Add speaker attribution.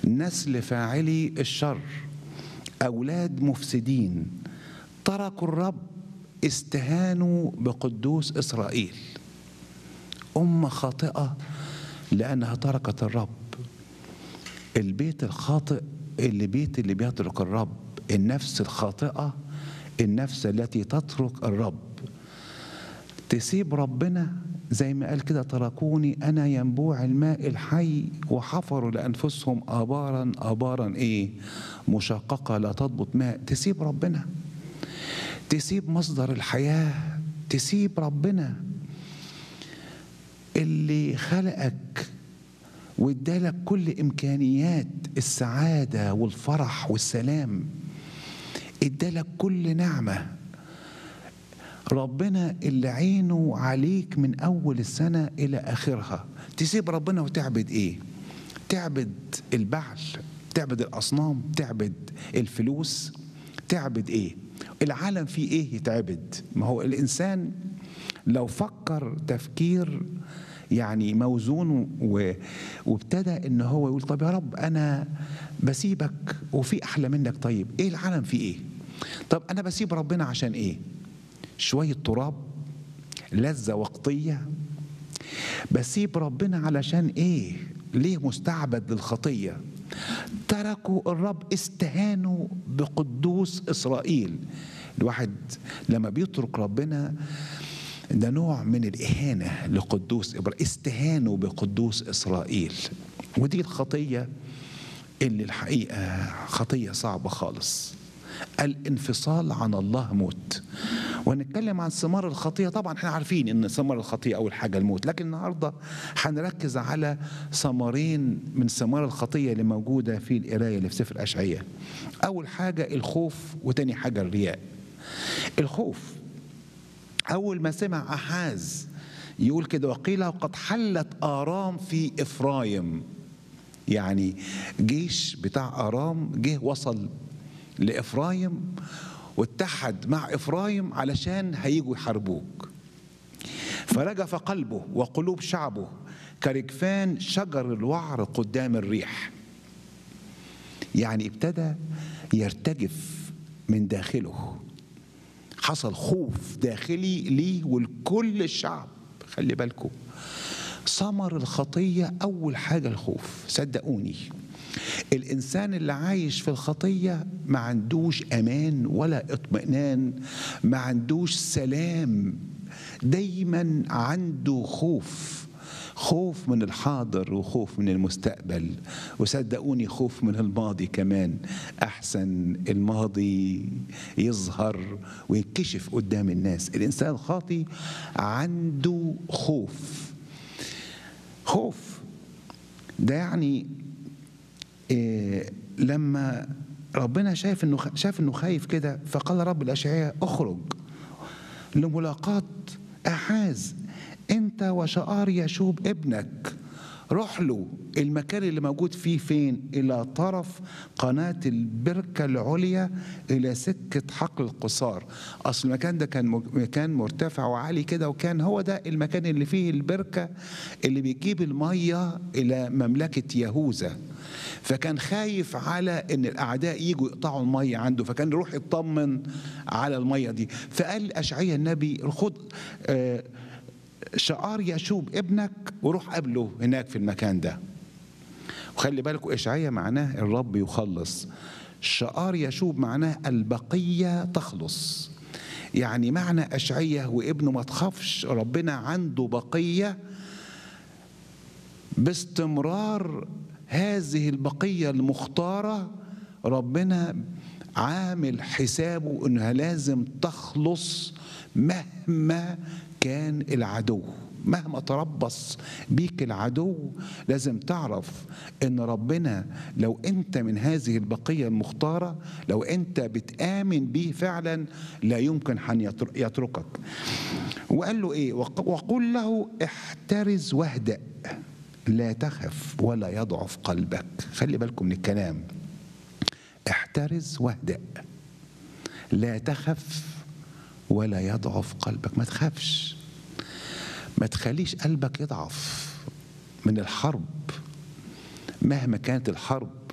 Speaker 1: نسل فاعلي الشر أولاد مفسدين تركوا الرب استهانوا بقدوس إسرائيل أمة خاطئة لأنها تركت الرب البيت الخاطئ اللي بيت اللي بيترك الرب النفس الخاطئة النفس التي تترك الرب تسيب ربنا زي ما قال كده تركوني أنا ينبوع الماء الحي وحفروا لأنفسهم آبارا آبارا إيه مشققة لا تضبط ماء تسيب ربنا تسيب مصدر الحياة تسيب ربنا اللي خلقك وادالك كل امكانيات السعاده والفرح والسلام ادالك كل نعمه ربنا اللي عينه عليك من اول السنه الى اخرها تسيب ربنا وتعبد ايه تعبد البعل تعبد الاصنام تعبد الفلوس تعبد ايه العالم فيه ايه يتعبد ما هو الانسان لو فكر تفكير يعني موزون و... وابتدى ان هو يقول طب يا رب انا بسيبك وفي احلى منك طيب ايه العالم فيه ايه طب انا بسيب ربنا عشان ايه شويه تراب لذه وقتيه بسيب ربنا علشان ايه ليه مستعبد للخطيه تركوا الرب استهانوا بقدوس اسرائيل الواحد لما بيترك ربنا ده نوع من الإهانة لقدوس إبراهيم استهانوا بقدوس إسرائيل ودي الخطية اللي الحقيقة خطية صعبة خالص الانفصال عن الله موت ونتكلم عن ثمار الخطية طبعا احنا عارفين ان ثمار الخطية أول حاجة الموت لكن النهاردة هنركز على ثمرين من ثمار الخطية اللي موجودة في القراية اللي في سفر أشعية أول حاجة الخوف وتاني حاجة الرياء الخوف أول ما سمع أحاز يقول كده وقيل قد حلت آرام في إفرايم يعني جيش بتاع آرام جه وصل لإفرايم واتحد مع إفرايم علشان هيجوا يحاربوك فرجف قلبه وقلوب شعبه كرجفان شجر الوعر قدام الريح يعني ابتدى يرتجف من داخله حصل خوف داخلي ليه ولكل الشعب خلي بالكم ثمر الخطية أول حاجة الخوف صدقوني الإنسان اللي عايش في الخطية ما عندوش أمان ولا اطمئنان ما عندوش سلام دايما عنده خوف خوف من الحاضر وخوف من المستقبل وصدقوني خوف من الماضي كمان احسن الماضي يظهر وينكشف قدام الناس الانسان الخاطي عنده خوف خوف ده يعني إيه لما ربنا شايف انه شاف انه خايف كده فقال رب الاشعياء اخرج لملاقاة احاز انت وشعار يشوب ابنك روح له المكان اللي موجود فيه فين الى طرف قناه البركه العليا الى سكه حقل القصار اصل المكان ده كان مكان مرتفع وعالي كده وكان هو ده المكان اللي فيه البركه اللي بيجيب الميه الى مملكه يهوذا فكان خايف على ان الاعداء يجوا يقطعوا الميه عنده فكان يروح يطمن على الميه دي فقال اشعيا النبي خد آه شعار يشوب ابنك وروح قابله هناك في المكان ده وخلي بالكم إشعية معناه الرب يخلص شعار يشوب معناه البقية تخلص يعني معنى أشعية وابنه ما تخافش ربنا عنده بقية باستمرار هذه البقية المختارة ربنا عامل حسابه انها لازم تخلص مهما كان العدو مهما تربص بيك العدو لازم تعرف ان ربنا لو انت من هذه البقيه المختاره لو انت بتامن بيه فعلا لا يمكن ان يتركك وقال له ايه وقل له احترز واهدأ لا تخف ولا يضعف قلبك خلي بالكم من الكلام احترز واهدأ لا تخف ولا يضعف قلبك ما تخافش ما تخليش قلبك يضعف من الحرب مهما كانت الحرب